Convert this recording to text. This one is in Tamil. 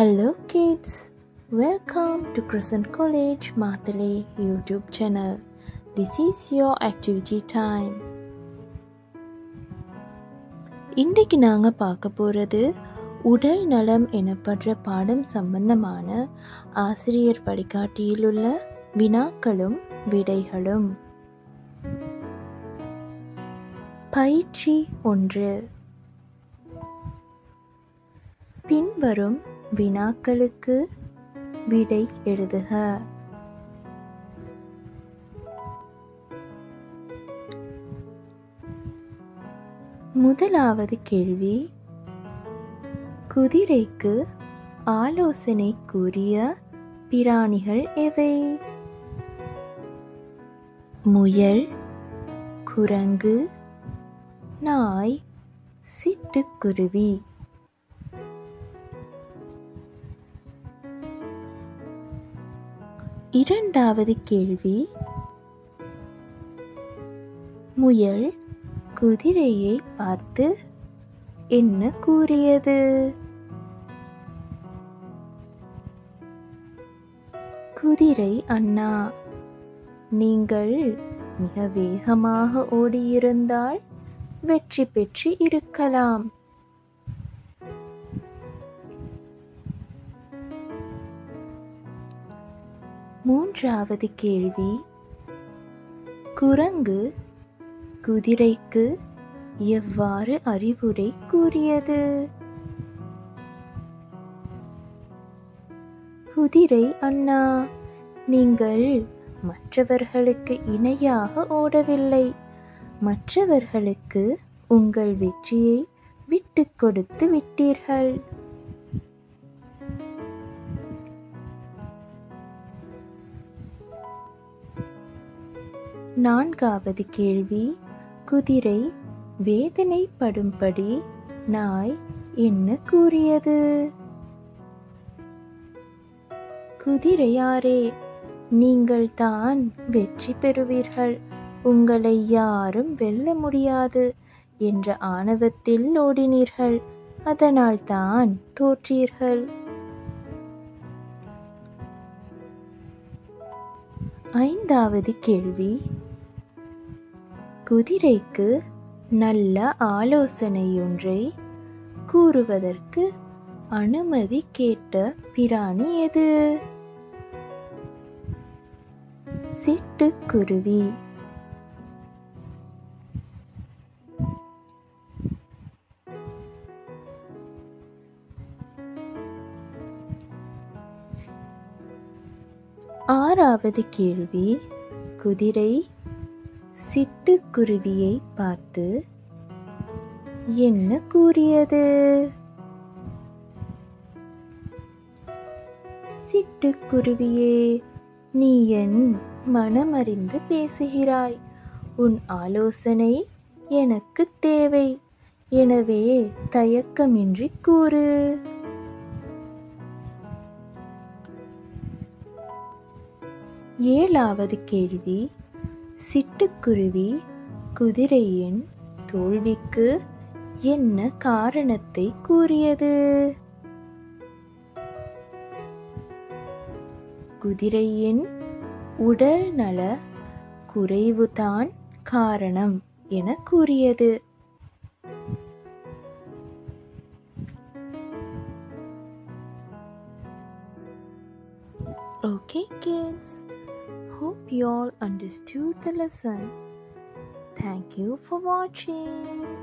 Hello kids, welcome to Crescent College Mathale YouTube channel. This is your activity time. இன்றைக்கு நாங்கள் பார்க்க போகிறது உடல் நலம் எனப்படுற பாடம் சம்பந்தமான ஆசிரியர் வழிகாட்டியில் உள்ள வினாக்களும் விடைகளும் பயிற்சி ஒன்று பின்வரும் வினாக்களுக்கு விடை எழுதுக முதலாவது கேள்வி குதிரைக்கு ஆலோசனை கூறிய பிராணிகள் எவை முயல் குரங்கு நாய் சிட்டுக்குருவி இரண்டாவது கேள்வி முயல் குதிரையை பார்த்து என்ன கூறியது குதிரை அண்ணா நீங்கள் மிக வேகமாக ஓடியிருந்தால் வெற்றி பெற்று இருக்கலாம் மூன்றாவது கேள்வி குரங்கு குதிரைக்கு எவ்வாறு அறிவுரை கூறியது குதிரை அண்ணா நீங்கள் மற்றவர்களுக்கு இணையாக ஓடவில்லை மற்றவர்களுக்கு உங்கள் வெற்றியை விட்டு கொடுத்து விட்டீர்கள் நான்காவது கேள்வி குதிரை வேதனைப்படும்படி நாய் என்ன கூறியது குதிரையாரே நீங்கள் தான் வெற்றி பெறுவீர்கள் உங்களை யாரும் வெல்ல முடியாது என்ற ஆணவத்தில் ஓடினீர்கள் அதனால் தான் தோற்றீர்கள் ஐந்தாவது கேள்வி குதிரைக்கு நல்ல ஆலோசனையொன்றை கூறுவதற்கு அனுமதி கேட்ட பிராணி எது சிட்டுக்குருவி ஆறாவது கேள்வி குதிரை சிட்டுக்குருவியை பார்த்து என்ன கூறியது சிட்டுக்குருவியே நீ என் மனமறிந்து பேசுகிறாய் உன் ஆலோசனை எனக்கு தேவை எனவே தயக்கமின்றி கூறு ஏழாவது கேள்வி சிட்டுக்குருவி குதிரையின் தோல்விக்கு என்ன காரணத்தை கூறியது குதிரையின் உடல் நல குறைவுதான் காரணம் என கூறியது Okay, kids. Hope you all understood the lesson. Thank you for watching.